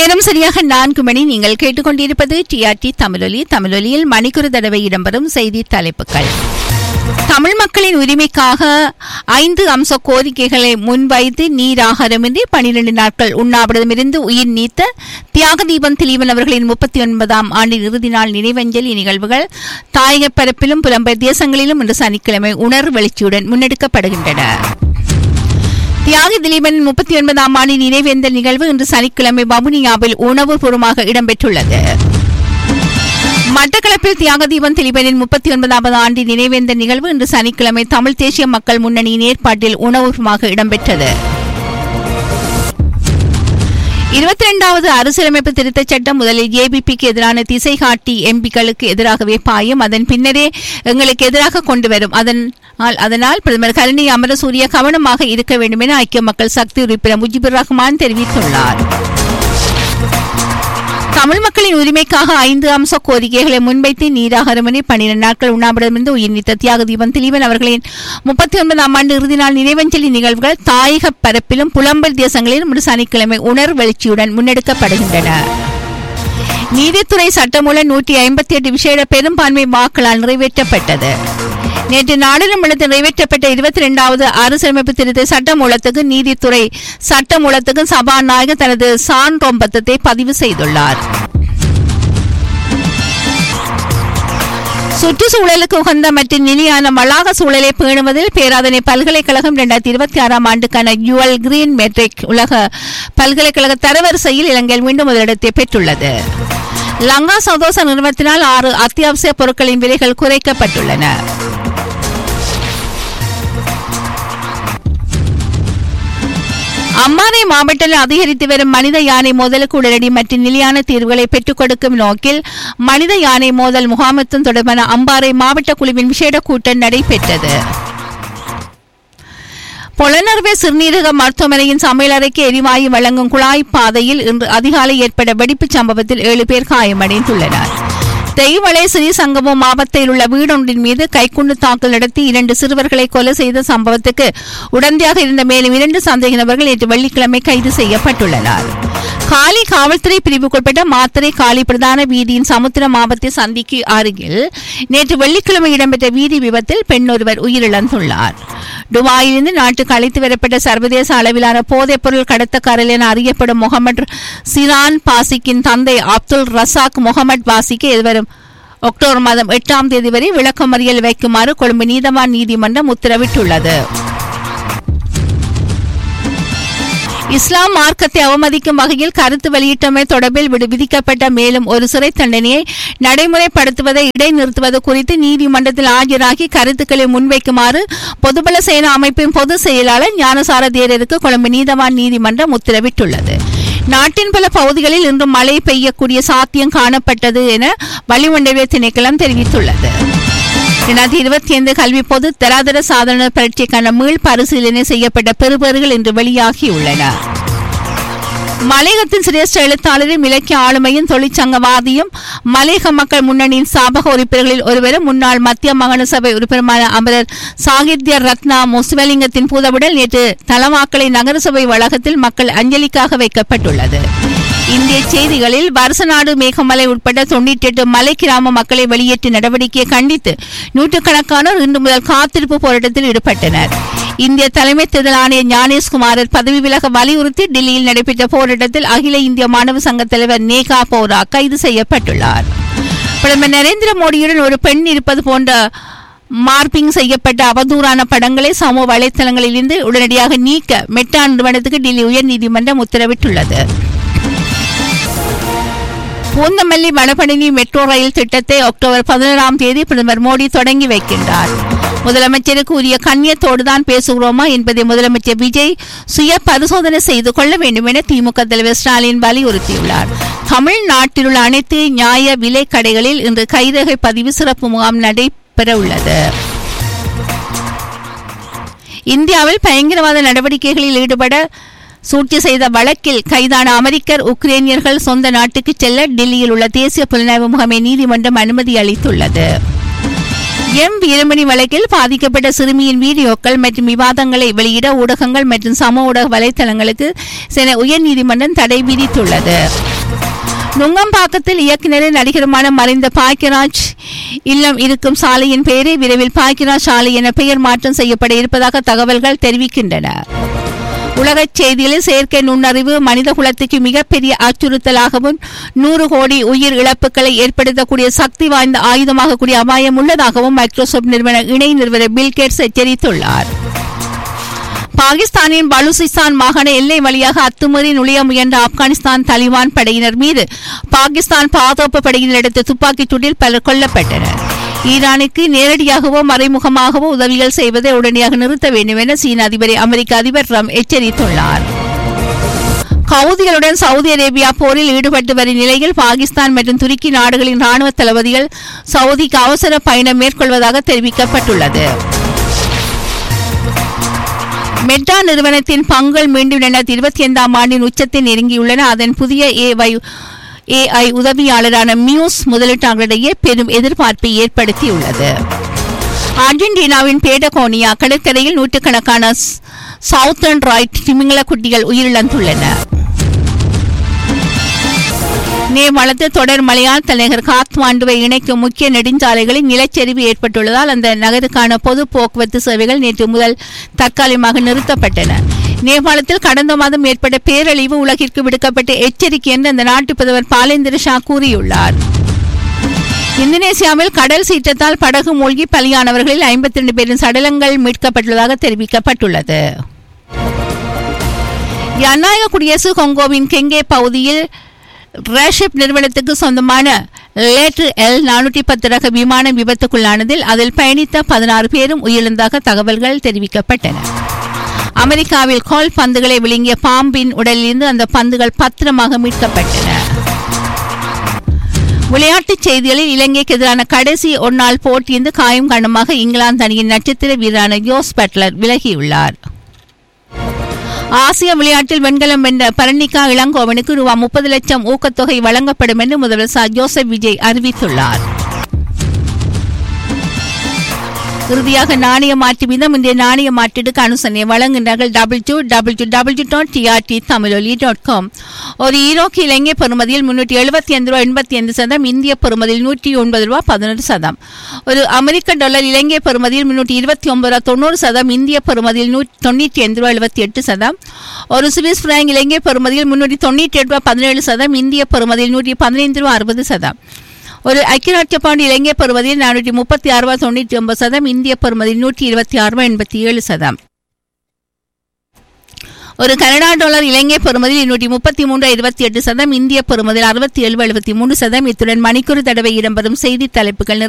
நேரம் சரியாக நான்கு மணி நீங்கள் கேட்டுக்கொண்டிருப்பது டிஆர்டி தமிழொலி தமிழொலியில் மணிக்குறு தடவை இடம்பெறும் செய்தி தலைப்புகள் தமிழ் மக்களின் உரிமைக்காக ஐந்து அம்ச கோரிக்கைகளை முன்வைத்து நீராகாரமின்றி பனிரெண்டு நாட்கள் உண்ணாவிரதமிருந்து உயிர் நீத்த தியாக தீபம் திலீபன் அவர்களின் முப்பத்தி ஒன்பதாம் ஆண்டின் இறுதி நாள் நினைவஞ்சலி நிகழ்வுகள் தாயக பரப்பிலும் புலம்பெயர் தேசங்களிலும் இன்று சனிக்கிழமை உணர்வு வெளிச்சியுடன் முன்னெடுக்கப்படுகின்றன தியாகி திலீபன் முப்பத்தி ஒன்பதாம் ஆண்டு நினைவேந்தல் நிகழ்வு இன்று சனிக்கிழமை வவுனியாவில் உணவுபூர்வமாக இடம்பெற்றுள்ளது மட்டக்களப்பில் தியாகதீபன் திலீபனின் முப்பத்தி ஒன்பதாவது ஆண்டு நினைவேந்தல் நிகழ்வு இன்று சனிக்கிழமை தமிழ் தேசிய மக்கள் முன்னணியின் ஏற்பாட்டில் உணவுபூர்வமாக இடம்பெற்றது இருபத்தி இரண்டாவது அரசியலமைப்பு திருத்தச் சட்டம் முதலில் ஏபிபிக்கு எதிரான திசை காட்டி எம்பிக்களுக்கு எதிராகவே பாயும் அதன் பின்னரே எங்களுக்கு எதிராக கொண்டு வரும் அதன் அதனால் பிரதமர் கருணை அமரசூரிய கவனமாக இருக்க வேண்டும் என ஐக்கிய மக்கள் சக்தி உறுப்பினர் முஜிபுர் ரஹ்மான் தெரிவித்துள்ளார் தமிழ் மக்களின் உரிமைக்காக ஐந்து அம்ச கோரிக்கைகளை முன்வைத்து நீராகரமணி பன்னிரண்டு நாட்கள் உண்ணாவிடமிருந்து உயிர் நீத்த தியாக தீபன் திலீபன் அவர்களின் முப்பத்தி ஒன்பதாம் ஆண்டு இறுதி நாள் நினைவஞ்சலி நிகழ்வுகள் தாயக பரப்பிலும் புலம்பெயர் தேசங்களிலும் இன்று சனிக்கிழமை உணர்வு வெளிச்சியுடன் முன்னெடுக்கப்படுகின்றன நீதித்துறை சட்டமூலம் நூற்றி ஐம்பத்தி எட்டு விசேட பெரும்பான்மை வாக்களால் நிறைவேற்றப்பட்டது நேற்று நாடாளுமன்றத்தில் நிறைவேற்றப்பட்ட இருபத்தி இரண்டாவது அரசியலமைப்பு திருத்த சட்டமூலத்துக்கு நீதித்துறை சட்டமூலத்துக்கு சபாநாயகர் தனது சான்றொம்பத்தத்தை பதிவு செய்துள்ளார் சுற்றுச்சூழலுக்கு உகந்த மற்றும் நிலையான வளாக சூழலை பேணுவதில் பேராதனை பல்கலைக்கழகம் இரண்டாயிரத்தி இருபத்தி ஆறாம் ஆண்டுக்கான யுவல் கிரீன் மெட்ரிக் உலக பல்கலைக்கழக தரவரிசையில் இலங்கையில் மீண்டும் முதலிடத்தை பெற்றுள்ளது லங்கா சதோச நிறுவனத்தினால் ஆறு அத்தியாவசிய பொருட்களின் விலைகள் குறைக்கப்பட்டுள்ளன அம்பாறை மாவட்டத்தில் அதிகரித்து வரும் மனித யானை மோதலுக்கு உடனடி மற்றும் நிலையான தீர்வுகளை பெற்றுக் கொடுக்கும் நோக்கில் மனித யானை மோதல் முகாமத்துவம் தொடர்பான அம்பாறை மாவட்ட குழுவின் விசேட கூட்டம் நடைபெற்றது பொலனர்வே சிறுநீரக மருத்துவமனையின் சமையலறைக்கு எரிவாயு வழங்கும் குழாய் பாதையில் இன்று அதிகாலை ஏற்பட்ட வெடிப்புச் சம்பவத்தில் ஏழு பேர் காயமடைந்துள்ளனர் தெய்வளை ஸ்ரீசங்கமம் மாவட்டத்தில் உள்ள வீடொன்றின் மீது கைக்குண்டு தாக்கல் நடத்தி இரண்டு சிறுவர்களை கொலை செய்த சம்பவத்துக்கு உடந்தையாக இருந்த மேலும் இரண்டு சந்தேக நபர்கள் நேற்று வெள்ளிக்கிழமை கைது செய்யப்பட்டுள்ளனர் காலி காவல்துறை பிரிவுக்குட்பட்ட மாத்திரை காலி பிரதான வீதியின் சமுத்திர மாவட்ட சந்திக்கு அருகில் நேற்று வெள்ளிக்கிழமை இடம்பெற்ற வீதி விபத்தில் பெண் ஒருவர் உயிரிழந்துள்ளார் துபாயிலிருந்து நாட்டுக்கு அழைத்து வரப்பட்ட சர்வதேச அளவிலான போதைப் பொருள் கடத்தக்காரல் என அறியப்படும் முகமது சிரான் பாசிக்கின் தந்தை அப்துல் ரசாக் முகமது பாசிக்கு எதிர்வரும் அக்டோபர் மாதம் எட்டாம் தேதி வரை விளக்கமறியல் வைக்குமாறு கொழும்பு நீதவான் நீதிமன்றம் உத்தரவிட்டுள்ளது இஸ்லாம் மார்க்கத்தை அவமதிக்கும் வகையில் கருத்து வெளியிட்டமை தொடர்பில் விதிக்கப்பட்ட மேலும் ஒரு சிறை தண்டனையை நடைமுறைப்படுத்துவதை இடைநிறுத்துவது குறித்து நீதிமன்றத்தில் ஆஜராகி கருத்துக்களை முன்வைக்குமாறு பொதுபல சேனா அமைப்பின் பொதுச் செயலாளர் ஞானசார தேரருக்கு கொழும்பு நீதவான் நீதிமன்றம் உத்தரவிட்டுள்ளது நாட்டின் பல பகுதிகளில் இன்று மழை பெய்யக்கூடிய சாத்தியம் காணப்பட்டது என வளிமண்டல திணைக்களம் தெரிவித்துள்ளது இரண்டாயிரத்தி இருபத்தி ஐந்து கல்வி பொது தராதர சாதன பரீட்சைக்கான மீள் பரிசீலனை செய்யப்பட்ட பெறுபேறுகள் இன்று வெளியாகியுள்ளன மலையகத்தின் சிரேஷ்ட எழுத்தாளரும் இலக்கிய ஆளுமையும் தொழிற்சங்கவாதியும் மலையக மக்கள் முன்னணியின் சாபக உறுப்பினர்களில் ஒருவரும் முன்னாள் மத்திய மாகாண சபை உறுப்பினருமான அமரர் சாகித்ய ரத்னா முசுவலிங்கத்தின் பூதவுடல் நேற்று தலவாக்கலை நகரசபை வளாகத்தில் மக்கள் அஞ்சலிக்காக வைக்கப்பட்டுள்ளது இந்திய செய்திகளில் வருசநாடு மேகமலை உட்பட்ட தொண்ணூற்றி எட்டு மலை கிராம மக்களை வெளியேற்றும் நடவடிக்கையை கண்டித்து நூற்றுக்கணக்கானோர் இன்று முதல் காத்திருப்பு போராட்டத்தில் ஈடுபட்டனர் இந்திய தலைமை தேர்தல் ஆணையர் ஞானேஷ்குமாரர் பதவி விலக வலியுறுத்தி டெல்லியில் நடைபெற்ற போராட்டத்தில் அகில இந்திய மாணவ சங்க தலைவர் நேகா போரா கைது செய்யப்பட்டுள்ளார் பிரதமர் நரேந்திர மோடியுடன் ஒரு பெண் இருப்பது போன்ற மார்பிங் செய்யப்பட்ட அவதூறான படங்களை சமூக வலைதளங்களில் இருந்து உடனடியாக நீக்க மெட்டா நிறுவனத்துக்கு டெல்லி உயர்நீதிமன்றம் உத்தரவிட்டுள்ளது பூந்தமல்லி வடபழனி மெட்ரோ ரயில் திட்டத்தை அக்டோபர் பதினேழாம் தேதி பிரதமர் மோடி தொடங்கி வைக்கின்றார் முதலமைச்சருக்கு உரிய கண்ணியத்தோடு தான் பேசுகிறோமா என்பதை முதலமைச்சர் விஜய் சுய பரிசோதனை செய்து கொள்ள வேண்டும் என திமுக தலைவர் ஸ்டாலின் வலியுறுத்தியுள்ளார் தமிழ்நாட்டில் உள்ள அனைத்து நியாய விலை கடைகளில் இன்று கைரகை பதிவு சிறப்பு முகாம் நடைபெற உள்ளது இந்தியாவில் பயங்கரவாத நடவடிக்கைகளில் ஈடுபட சூழ்ச்சி செய்த வழக்கில் கைதான அமெரிக்கர் உக்ரைனியர்கள் சொந்த நாட்டுக்கு செல்ல டெல்லியில் உள்ள தேசிய புலனாய்வு முகமை நீதிமன்றம் அனுமதி அளித்துள்ளது எம் வீரமணி வழக்கில் பாதிக்கப்பட்ட சிறுமியின் வீடியோக்கள் மற்றும் விவாதங்களை வெளியிட ஊடகங்கள் மற்றும் சமூக ஊடக வலைத்தளங்களுக்கு சென உயர்நீதிமன்றம் தடை விதித்துள்ளது நுங்கம்பாக்கத்தில் இயக்குநரும் நடிகருமான மறைந்த பாக்கியராஜ் இல்லம் இருக்கும் சாலையின் பெயரை விரைவில் பாக்கியராஜ் சாலை என பெயர் மாற்றம் செய்யப்பட இருப்பதாக தகவல்கள் தெரிவிக்கின்றன உலகச் செய்திகளில் செயற்கை நுண்ணறிவு மனித குலத்துக்கு மிகப்பெரிய அச்சுறுத்தலாகவும் நூறு கோடி உயிர் இழப்புகளை ஏற்படுத்தக்கூடிய சக்தி வாய்ந்த ஆயுதமாக கூடிய அபாயம் உள்ளதாகவும் மைக்ரோசாப்ட் நிறுவன இணை நிறுவனர் பில்கேட்ஸ் எச்சரித்துள்ளார் பாகிஸ்தானின் பலுசிஸ்தான் மாகாண எல்லை வழியாக அத்துமீறி நுழைய முயன்ற ஆப்கானிஸ்தான் தலிபான் படையினர் மீது பாகிஸ்தான் பாதுகாப்பு படையினர் எடுத்த துப்பாக்கிச் சூட்டில் பலர் கொல்லப்பட்டனர் ஈரானுக்கு நேரடியாகவோ மறைமுகமாகவோ உதவிகள் செய்வதை உடனடியாக நிறுத்த வேண்டும் என சீன அதிபரை அமெரிக்க அதிபர் ட்ரம்ப் எச்சரித்துள்ளார் கவுதிகளுடன் சவுதி அரேபியா போரில் ஈடுபட்டு வரும் நிலையில் பாகிஸ்தான் மற்றும் துருக்கி நாடுகளின் ராணுவ தளபதிகள் சவுதிக்கு அவசர பயணம் மேற்கொள்வதாக தெரிவிக்கப்பட்டுள்ளது மெட்டா நிறுவனத்தின் பங்குகள் மீண்டும் இரண்டாயிரத்தி இருபத்தி ஐந்தாம் ஆண்டின் உச்சத்தை நெருங்கியுள்ளன அதன் புதிய ஏவை ஏஐ உதவியாளரான மியூஸ் முதலீட்டாளர்களிடையே பெரும் எதிர்பார்ப்பை ஏற்படுத்தியுள்ளது அர்ஜென்டினாவின் பேடகோனியா கடற்கரையில் நூற்றுக்கணக்கான சவுத்தர்ன் ரைட் திமிங்கல குட்டிகள் உயிரிழந்துள்ளன நேபாளத்தில் தொடர் மழையால் தலைநகர் காத்மாண்டுவை இணைக்கும் முக்கிய நெடுஞ்சாலைகளில் நிலச்சரிவு ஏற்பட்டுள்ளதால் அந்த நகருக்கான பொது போக்குவரத்து சேவைகள் நேற்று முதல் தற்காலிகமாக நிறுத்தப்பட்டன நேபாளத்தில் கடந்த மாதம் ஏற்பட்ட பேரழிவு உலகிற்கு விடுக்கப்பட்ட எச்சரிக்கை என்று அந்த நாட்டு பிரதமர் பாலேந்திர ஷா கூறியுள்ளார் இந்தோனேசியாவில் கடல் சீற்றத்தால் படகு மூழ்கி பலியானவர்களில் ஐம்பத்தி ரெண்டு பேரின் சடலங்கள் மீட்கப்பட்டுள்ளதாக தெரிவிக்கப்பட்டுள்ளது ஜனநாயக குடியரசு கொங்கோவின் கெங்கே பகுதியில் ரேஷிப் நிறுவனத்துக்கு சொந்தமான லேட்ரு எல் நானூற்றி பத்து ரக விமானம் விபத்துக்குள்ளானதில் அதில் பயணித்த பதினாறு பேரும் உயிரிழந்ததாக தகவல்கள் தெரிவிக்கப்பட்டன அமெரிக்காவில் கோல் பந்துகளை விழுங்கிய பாம்பின் உடலிலிருந்து அந்த பந்துகள் பத்திரமாக மீட்கப்பட்டன விளையாட்டுச் செய்திகளில் இலங்கைக்கு எதிரான கடைசி ஒருநாள் போட்டியிருந்து காயம் காரணமாக இங்கிலாந்து அணியின் நட்சத்திர வீரரான ஜோஸ் பட்லர் விலகியுள்ளார் ஆசிய விளையாட்டில் வெண்கலம் வென்ற பரணிகா இளங்கோவனுக்கு ரூபாய் முப்பது லட்சம் ஊக்கத்தொகை வழங்கப்படும் என்று முதல்வர் ச ஜோசப் விஜய் அறிவித்துள்ளார் இறுதியாக நாணய மாற்று வீதம் இன்றைய நாணய மாற்றீடுக்கு அனுசரணை வழங்குகிறார்கள் W W W dot TRT Tamiloli dot com ஒரு ஈரோக்கு இலங்கை பெறுமதியில் முன்னூற்றி எழுபத்தி ஐந்து ரூபாய் எண்பத்தி ஐந்து சதம் இந்திய பெறுமதியில் நூற்றி ஒன்பது ரூபாய் பதினொரு சதம் ஒரு அமெரிக்க டாலர் இலங்கை பெறுமதியில் முன்னூற்றி இருபத்தி ஒன்பது ரூபாய் தொண்ணூறு சதம் இந்திய பெறுமதியில் நூற்றி தொண்ணூற்றி ஐந்து ரூபாய் எழுபத்தி எட்டு சதம் ஒரு சுவிஸ் பிராங்க் இலங்கை பெறுமதியில் முன்னூற்றி தொண்ணூற்றி எட்டு ரூபாய் பதினேழு சதம் இந்திய பெறுமதியில் நூற்றி பதினைந்து ரூபாய் அறுபது சதம் ஒரு ஐக்கியராட்சிய பவுண்ட் இலங்கை பெறுமதியில் நானூற்றி முப்பத்தி ஆறு ரூபாய் தொண்ணூற்றி ஒன்பது சதம் இந்திய பெறுமதியில் நூற்றி இருபத்தி ஆறு ரூபாய் எண்பத்தி ஏழு சதம் ஒரு கனடா டாலர் இலங்கை பெறுமதியில் நூற்றி முப்பத்தி மூன்று இருபத்தி எட்டு சதம் இந்திய பெறுமதியில் அறுபத்தி ஏழு எழுபத்தி மூன்று சதம் இத்துடன் மணிக்கூர் தடவை இடம்பெறும் செய்தி தலைப்புகள் நிறைவு